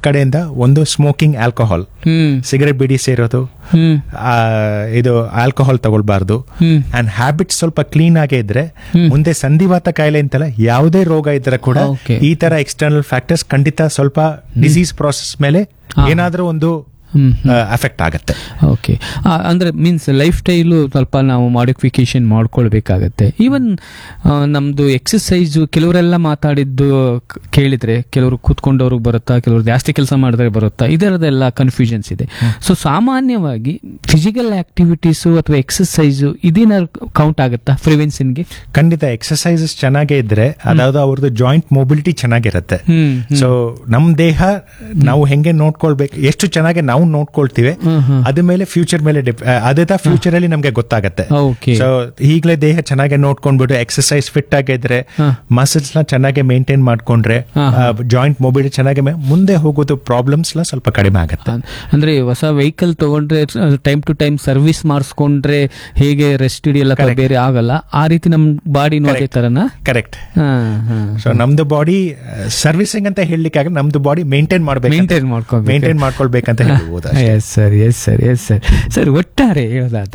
ಕಡೆಯಿಂದ ಒಂದು smoking alcohol ಹ್ಮ್ cigarette ಬಿಡಿ ಸೇರೋದು ಹ್ಮ್ ಆ, ಇದು ಆಲ್ಕೋಹಾಲ್ ತಗೊಳ್ಬಾರ್ದು ಹ್ಮ್ ಅಂಡ್ ಹ್ಯಾಬಿಟ್ ಸ್ವಲ್ಪ ಕ್ಲೀನ್ ಆಗೇ ಇದ್ರೆ ಮುಂದೆ ಸಂಧಿವಾತ ಕಾಯಿಲೆ ಅಂತಲ್ಲ ಯಾವುದೇ ರೋಗ ಇದ್ರೆ ಕೂಡ Okay. ಈ ತರ ಎಕ್ಸ್ಟರ್ನಲ್ ಫ್ಯಾಕ್ಟರ್ಸ್ ಖಂಡಿತ ಸ್ವಲ್ಪ ಡಿಸೀಸ್ ಪ್ರಾಸೆಸ್ ಮೇಲೆ ಏನಾದ್ರೂ ಒಂದು ಹ್ಮ್ ಅಫೆಕ್ಟ್ ಆಗುತ್ತೆ ಓಕೆ ಅಂದ್ರೆ ಮೀನ್ಸ್ ಲೈಫ್ ಸ್ಟೈಲು ಸ್ವಲ್ಪ ನಾವು ಮಾಡಿಫಿಕೇಶನ್ ಮಾಡ್ಕೊಳ್ಬೇಕಾಗತ್ತೆ ಈವನ್ ನಮ್ದು ಎಕ್ಸಸೈಸು ಕೆಲವರೆಲ್ಲ ಮಾತಾಡಿದ್ದು ಕ- ಕೇಳಿದ್ರೆ ಕೆಲವರು ಕೂತ್ಕೊಂಡವ್ರಿಗೆ ಬರುತ್ತಾ ಕೆಲವರು ಜಾಸ್ತಿ ಕೆಲಸ ಮಾಡಿದ್ರೆ ಬರುತ್ತಾ ಇದರದೆಲ್ಲ ಕನ್ಫ್ಯೂಷನ್ಸ್ ಇದೆ ಸೊ ಸಾಮಾನ್ಯವಾಗಿ ಫಿಸಿಕಲ್ ಆಕ್ಟಿವಿಟೀಸು ಅಥವಾ ಎಕ್ಸಸೈಸು ಇದೇನ ಕೌಂಟ್ ಆಗುತ್ತಾ ಪ್ರಿವೆನ್ಷನ್ಗೆ ಖಂಡಿತ ಎಕ್ಸಸೈಸಸ್ ಚೆನ್ನಾಗೇ ಇದ್ರೆ ಅದಾவது ಅವ್ರದ್ದು ಜಾಯಿಂಟ್ ಮೊಬಿಲಿಟಿ ಚೆನ್ನಾಗಿರುತ್ತೆ ಹ್ಮ್ ಸೊ ನಮ್ ದೇಹ ನಾವು ಹೆಂಗೆ ನೋಡ್ಕೊಳ್ಬೇಕು ಎಷ್ಟು ಚೆನ್ನಾಗಿ ನಾವು ನೋಡ್ಕೊಳ್ತೀವಿ ಹ್ಮ್, ಹ್ಮ್. ಅದ್ರ ಮೇಲೆ ಫ್ಯೂಚರ್ ಮೇಲೆ ಡಿಪ್- ಆ, ಅದೇ ತರ ಫ್ಯೂಚರ್ ಅಲ್ಲಿ ನಮ್ಗೆ ಗೊತ್ತಾಗತ್ತೆ ಓಕೆ ಸೊ ಈಗಲೇ ದೇಹ ಚೆನ್ನಾಗಿ ನೋಡ್ಕೊಂಡ್ಬಿಟ್ಟು ಎಕ್ಸಸೈಸ್ ಫಿಟ್ ಆಗಿದ್ರೆ ಹಾ. ಮಸಲ್ಸ್ ನ ಚೆನ್ನಾಗಿ ಮೇಂಟೈನ್ ಮಾಡ್ಕೊಂಡ್ರೆ ಹಾ, ಜಾಯಿಂಟ್ ಮೊಬಿಲಿಟಿ ಚೆನ್ನಾಗಿ ಮೇ- ಮುಂದೆ ಹೋಗೋದು ಪ್ರಾಬ್ಲಮ್ಸ್ ಎಲ್ಲ ಸ್ವಲ್ಪ ಕಡಿಮೆ ಆಗತ್ತೆ ಅನ್- ಅಂದ್ರೆ ಹೊಸ ವೆಹಿಕಲ್ ತಗೊಂಡ್ರೆ ಟೈಮ್ ಟು ಟೈಮ್ ಸರ್ವಿಸ್ ಮಾಡಿಸ್ಕೊಂಡ್ರೆ ಹೇಗೆ ರೆಸ್ಟ್ ಹಿಡಿಯಲ್ಲ ಅಥವಾ ಬೇರೆ ಆಗಲ್ಲ ಆ ರೀತಿ ನಮ್ ಬಾಡಿನೂ ಅದೇ ತರನಾ ಕರೆಕ್ಟ್ ಹಾ, ಹಾ. ಸೊ ನಮ್ದು ಬಾಡಿ ಸರ್ವಿಸಿಂಗ್ ಅಂತ ಹೇಳಲಿಕ್ಕೆ ಆಗ ನಮ್ದು ಬಾಡಿ ಮೇಂಟೈನ್ ಮಾಡ್ಬೇಕು ಮೇಂಟೈನ್ ಮಾಡ್ಕೋಬೇಕು ಮೇಂಟೈನ್ ಮಾಡ್ಕೊಳ್ಬೇಕಂತ ಹೇಳ್ಬೋದು ಅಷ್ಟೇ. Yes sir yes sir yes sir sir ಒಟ್ಟಾರೆ ಹೇಳೋದಾದ್ರೆ